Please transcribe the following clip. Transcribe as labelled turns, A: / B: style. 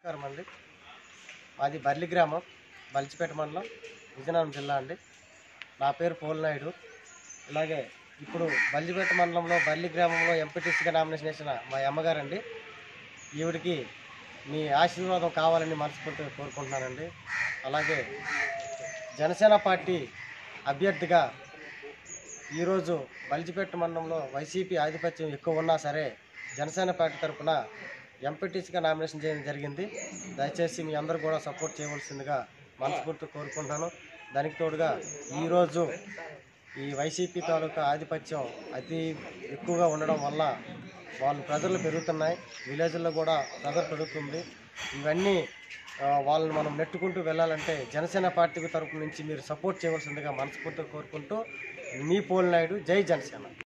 A: నమస్కారం అండి మాది బర్లి గ్రామం బలిచిపేట మండలం విజయనగరం జిల్లా అండి నా పేరు పోలనాయుడు ఇలాగే ఇప్పుడు బల్లిపేట మండలంలో బర్లి గ్రామంలో ఎంపీటీసీగా నామినేషన్ చేసిన మా అమ్మగారండి ఈవిడికి మీ ఆశీర్వాదం కావాలని మనస్ఫూర్తిగా కోరుకుంటున్నానండి అలాగే జనసేన పార్టీ అభ్యర్థిగా ఈరోజు బలిజిపేట మండలంలో వైసీపీ ఆధిపత్యం ఎక్కువ ఉన్నా సరే జనసేన పార్టీ తరఫున ఎంపీటీసీగా నామినేషన్ చేయడం జరిగింది దయచేసి మీ అందరూ కూడా సపోర్ట్ చేయవలసిందిగా మనస్ఫూర్తి కోరుకుంటున్నాను దానికి తోడుగా ఈరోజు ఈ వైసీపీ తాలూకా ఆధిపత్యం అతి ఎక్కువగా ఉండడం వల్ల వాళ్ళు ప్రజలు పెరుగుతున్నాయి విలేజ్లో కూడా ప్రజలు పెరుగుతుంది ఇవన్నీ ఆ, వాళ్ళని మనం నెట్టుకుంటూ వెళ్ళాలంటే జనసేన పార్టీ తరపు నుంచి మీరు సపోర్ట్ చేయవలసిందిగా మనస్ఫూర్తిగా కోరుకుంటూ మీ పోల్ నాయుడు జై జనసేన